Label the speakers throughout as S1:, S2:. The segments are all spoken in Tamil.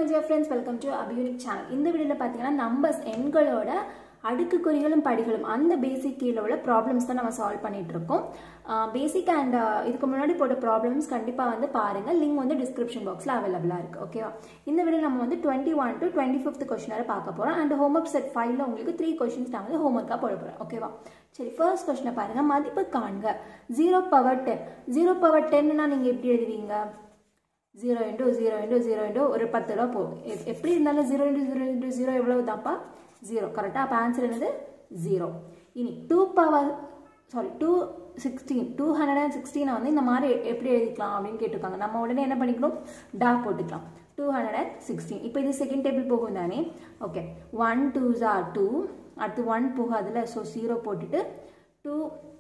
S1: my dear friends welcome to அபியூனிக் சேனல் இந்த வீடியோவில் பார்த்தீங்கன்னா நம்பர்ஸ் எண்களோட அடுக்கு குறிகளும் படிகளும் அந்த பேசிக் கீழே உள்ள ப்ராப்ளம்ஸ் தான் நம்ம சால்வ் பண்ணிட்டு இருக்கோம் பேசிக் அண்ட் இதுக்கு முன்னாடி போட்ட ப்ராப்ளம்ஸ் கண்டிப்பாக வந்து பாருங்கள் லிங்க் வந்து டிஸ்கிரிப்ஷன் பாக்ஸில் அவைலபிளாக இருக்குது ஓகேவா இந்த வீடியோ நம்ம வந்து twenty one to twenty fifth question வரை பார்க்க போகிறோம் அண்ட் ஹோம்ஒர்க் செட் ஃபைவ்ல உங்களுக்கு த்ரீ கொஸ்டின்ஸ் நான் வந்து ஹோம்ஒர்க்காக போட போகிறேன் ஓகேவா சரி ஃபர்ஸ்ட் கொஸ்டினை பாருங்கள் மதிப்பு காண்க zero power ten zero power டென்னா நீங்கள் எப்படி எழுதுவீங்க zero into zero into zero into ஒரு பத்து ரூபா போகும் எப்- எப்படி இருந்தாலும் zero into zero into zero எவ்வளவு தான்ப்பா ஜீரோ கரெக்டாக அப்போ ஆன்சர் என்னது ஜீரோ இனி two power sorry two sixteen two hundred and சிக்ஸ்டீனை வந்து இந்த மாதிரி எப்படி எழுதிக்கலாம் அப்படின்னு கேட்டிருக்காங்க நம்ம உடனே என்ன பண்ணிக்கணும் டா போட்டுக்கலாம் டூ ஹண்ட்ரட் அண்ட் சிக்ஸ்டீன் இப்போ இது செகண்ட் டேபிள் போகும் தானே ஓகே ஒன் டூ ஜா டூ அடுத்து ஒன் போகாதுல ஸோ ஜீரோ போட்டுட்டு டூ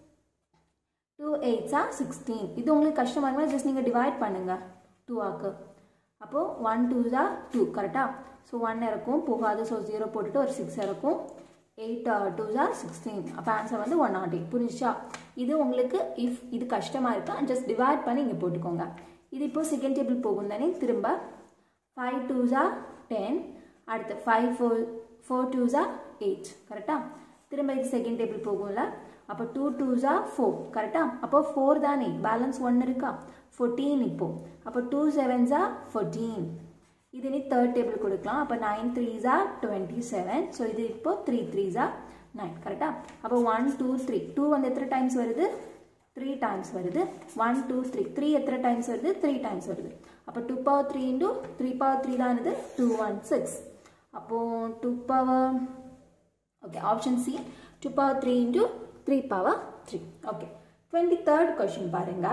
S1: டூ எயிட்ஸா சிக்ஸ்டீன் இது உங்களுக்கு கஷ்டமாக இருந்தால் ஜஸ்ட் நீங்கள் டிவைட் பண்ணுங்க டூ ஆக்கு அப்போது ஒன் டூ ஜா டூ கரெக்டாக ஸோ ஒன் இறக்கும் போகாது ஸோ ஜீரோ போட்டுட்டு ஒரு சிக்ஸ் இறக்கும் எயிட் டூ ஜா சிக்ஸ்டீன் அப்போ ஆன்சர் வந்து ஒன் நாட் எயிட் புரிஞ்சுச்சா இது உங்களுக்கு இஃப் இது கஷ்டமாக இருக்கா ஜஸ்ட் டிவைட் பண்ணி இங்கே போட்டுக்கோங்க இது இப்போ செகண்ட் டேபிள் போகும் தானே திரும்ப ஃபைவ் டூ ஜா டென் அடுத்து ஃபைவ் ஃபோர் ஃபோர் டூ ஜா எயிட் கரெக்டாக திரும்ப இது செகண்ட் டேபிள் போகும்ல அப்போ டூ டூ ஜா ஃபோர் கரெக்டாக அப்போ ஃபோர் தானே பேலன்ஸ் ஒன் இருக்கா ஃபோர்டீன் இப்போ அப்போ டூ செவன் ஜா ஃபோர்டீன் இது நீ தேர்ட் டேபிள் கொடுக்கலாம் அப்போ நைன் த்ரீ ஜா டுவெண்ட்டி செவன் ஸோ இது இப்போ த்ரீ த்ரீ ஜா நைன் கரெக்டாக அப்போ ஒன் டூ த்ரீ டூ வந்து எத்தனை டைம்ஸ் வருது த்ரீ டைம்ஸ் வருது ஒன் டூ த்ரீ த்ரீ எத்தனை டைம்ஸ் வருது த்ரீ டைம்ஸ் வருது அப்போ two power three into three power three தான் இது டூ ஒன் சிக்ஸ் அப்போது two power okay option C two power three into three power three okay twenty third question பாருங்க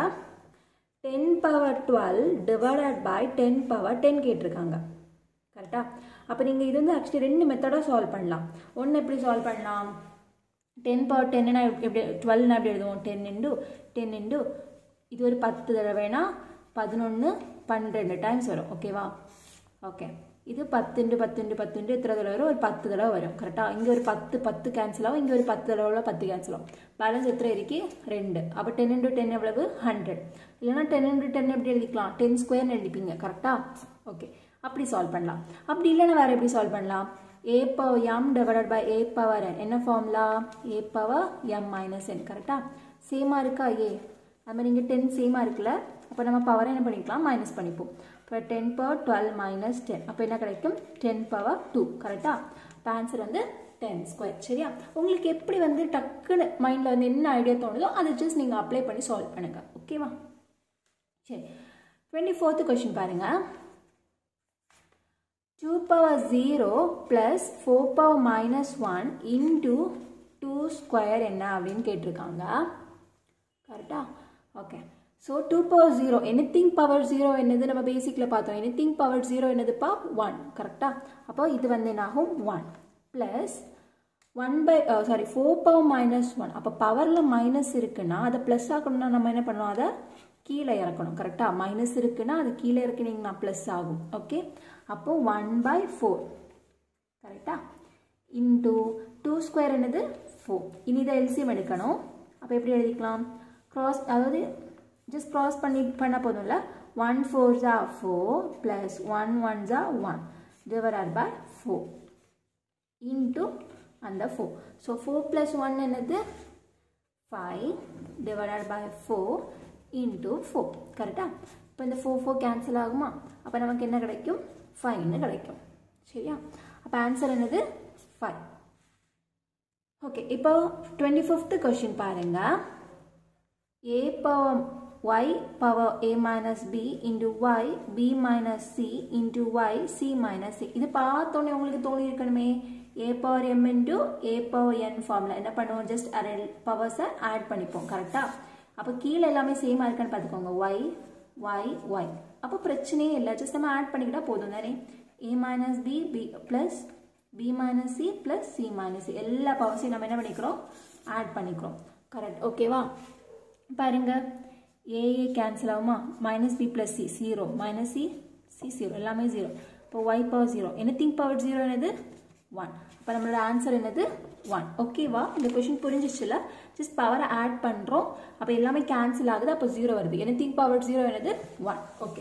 S1: ten power twelve divided by ten power ten கேட்டிருக்காங்க கரெக்டா அப்போ நீங்கள் இது வந்து ஆக்சுவலி ரெண்டு மெத்தடாக சால்வ் பண்ணலாம் ஒன்று எப்படி சால்வ் பண்ணலாம் டென் பவர் டென்னா எப்படி டுவெல்னா எப்படி எழுதுவோம் டென் இன்டு டென் இன்டு இது ஒரு பத்து தடவைனா பதினொன்று பன்னெண்டு டைம்ஸ் வரும் ஓகேவா ஓகே இது பத்து இன்டு பத்து இன்டு பத்து இன்டு எத்தனை தடவை வரும் ஒரு பத்து தடவை வரும் கரெக்டாக இங்கே ஒரு பத்து பத்து கேன்சல் ஆகும் இங்கே ஒரு பத்து தடவை பத்து கேன்சல் ஆகும் பேலன்ஸ் எத்தனை இருக்கு ரெண்டு அப்போ டென் இன்டு டென் எவ்வளவு ஹண்ட்ரட் இல்லைன்னா டென் இன்டு டென் எப்படி எழுதிக்கலாம் டென் ஸ்கொயர்னு எழுதிப்பீங்க கரெக்டாக ஓகே அப்படி சால்வ் பண்ணலாம் அப்படி இல்லைன்னா வேறு எப்படி சால்வ் பண்ணலாம் a power m divided by a power n என்ன formula a power m minus n கரெக்டா சேமாக இருக்கா a அது மாதிரி இங்கே டென் சேமாக இருக்குல்ல அப்போ நம்ம பவரை என்ன பண்ணிக்கலாம் மைனஸ் பண்ணிப்போம் இப்போ ten power twelve minus ten அப்போ என்ன கிடைக்கும் டென் பவர் டூ கரெக்டா இப்போ ஆன்சர் வந்து டென் ஸ்கொயர் சரியா உங்களுக்கு எப்படி வந்து டக்குன்னு மைண்டில் வந்து என்ன ஐடியா தோணுதோ அதை ஜஸ்ட் நீங்கள் அப்ளை பண்ணி சால்வ் பண்ணுங்க ஓகேவா சரி டுவெண்ட்டி ஃபோர்த்து கொஷின் பாருங்கள் 2 power 0 plus 4 power minus 1 into 2 square என்ன அப்படின்னு கேட்டிருக்காங்க கரெக்டா okay so two power zero anything power zero என்னது நம்ம பேசிக்கில் பார்த்தோம் எனிதிங் பவர் ஜீரோ என்னதுப்பா ஒன் கரெக்டா அப்போ இது வந்து என்ன ஆகும் one plus one by sorry four power minus one அப்போ பவரில் மைனஸ் இருக்குன்னா அதை ப்ளஸ் ஆக்கணும்னா நம்ம என்ன பண்ணணும் அதை கீழே இறக்கணும் கரெக்டாக மைனஸ் இருக்குன்னா அது கீழே இறக்குனீங்கன்னா ப்ளஸ் ஆகும் ஓகே அப்போ ஒன் பை ஃபோர் கரெக்டா இன்டூ டூ ஸ்கொயர் என்னது ஃபோர் இனி இதை எல்சியம் எடுக்கணும் அப்போ எப்படி எழுதிக்கலாம் க்ராஸ் அதாவது ஜஸ்ட் க்ராஸ் பண்ணி பண்ணால் போதும்ல ஒன் ஃபோர் ஜா ஃபோர் ப்ளஸ் ஒன் ஒன் ஜா one divided by four into அந்த four so four plus one என்னது five divided by four into four கரெக்டாக இப்போ இந்த ஃபோர் ஃபோர் கேன்சல் ஆகுமா அப்போ நமக்கு என்ன கிடைக்கும் ஃபைவ்னு கிடைக்கும் சரியா அப்போ ஆன்சர் என்னது ஃபைவ் ஓகே இப்போ டுவெண்ட்டி ஃபிஃப்த்து கொஷின் பாருங்க A power Y power A minus B into Y B minus C into Y C minus C இது பார்த்தோன்னே உங்களுக்கு தோணி இருக்கணுமே A power M into A power N ஃபார்மில் என்ன பண்ணுவோம் ஜஸ்ட் அரை பவர்ஸை ஆட் பண்ணிப்போம் கரெக்டாக அப்போ கீழே எல்லாமே சேமாக இருக்கான்னு பார்த்துக்கோங்க ஒய் ஒய் ஒய் அப்போ பிரச்சனையே இல்லை ஜஸ்ட் நம்ம ஆட் பண்ணிக்கிட்டா போதும் தானே A minus B B plus B minus C plus C minus C எல்லா பவர்ஸையும் நம்ம என்ன பண்ணிக்கிறோம் ஆட் பண்ணிக்கிறோம் கரெக்ட் ஓகேவா பாருங்க ஏஏ கேன்சல் ஆகுமா minus B plus C zero minus C C zero எல்லாமே ஜீரோ இப்போ Y power zero anything power zero என்னது ஒன் இப்போ நம்மளோட ஆன்சர் என்னது ஒன் ஓகேவா இந்த கொஷின் புரிஞ்சிச்சுல ஜஸ்ட் பவரை ஆட் பண்ணுறோம் அப்போ எல்லாமே கேன்சல் ஆகுது அப்போ ஜீரோ வருது எனிதிங் பவர் ஜீரோ என்னது ஒன் ஓகே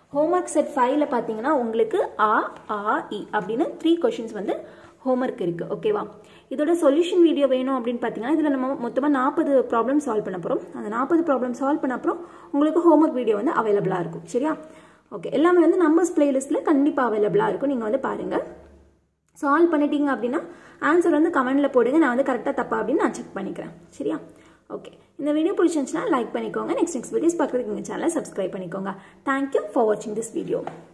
S1: ஹோம்ஒர்க் செட் ஃபைவ்ல பார்த்தீங்கன்னா உங்களுக்கு ஆ ஆ இ அப்படின்னு த்ரீ கொஷின்ஸ் வந்து ஹோம்ஒர்க் இருக்குது ஓகேவா இதோட சொல்யூஷன் வீடியோ வேணும் அப்படின்னு பார்த்தீங்கன்னா இதில் நம்ம மொத்தமாக நாற்பது ப்ராப்ளம் சால்வ் பண்ண போகிறோம் அந்த நாற்பது ப்ராப்ளம் சால்வ் பண்ண அப்புறம் உங்களுக்கு ஹோம்ஒர்க் வீடியோ வந்து அவைலபிளாக இருக்கும் சரியா ஓகே எல்லாமே வந்து நம்பர்ஸ் பிளேலிஸ்ட்டில் கண்டிப்பாக அவைலபிளாக இருக்கும் நீங்கள் வந்து பாருங்கள் சால்வ் பண்ணிட்டீங்க அப்படின்னா ஆன்சர் வந்து கமெண்ட்டில் போடுங்க நான் வந்து கரெக்டாக தப்பா அப்படின்னு நான் செக் பண்ணிக்கிறேன் சரியா ஓகே இந்த வீடியோ பிடிச்சிருந்துச்சுன்னா லைக் பண்ணிக்கோங்க நெக்ஸ்ட் நெக்ஸ்ட் வீடியோஸ் பார்க்குறதுக்கு எங்கள் சேனலை சப்ஸ்கிரைப் பண்ணிக்கோங்க தேங்க்யூ ஃபார் வாட்சிங் திஸ் வீடியோ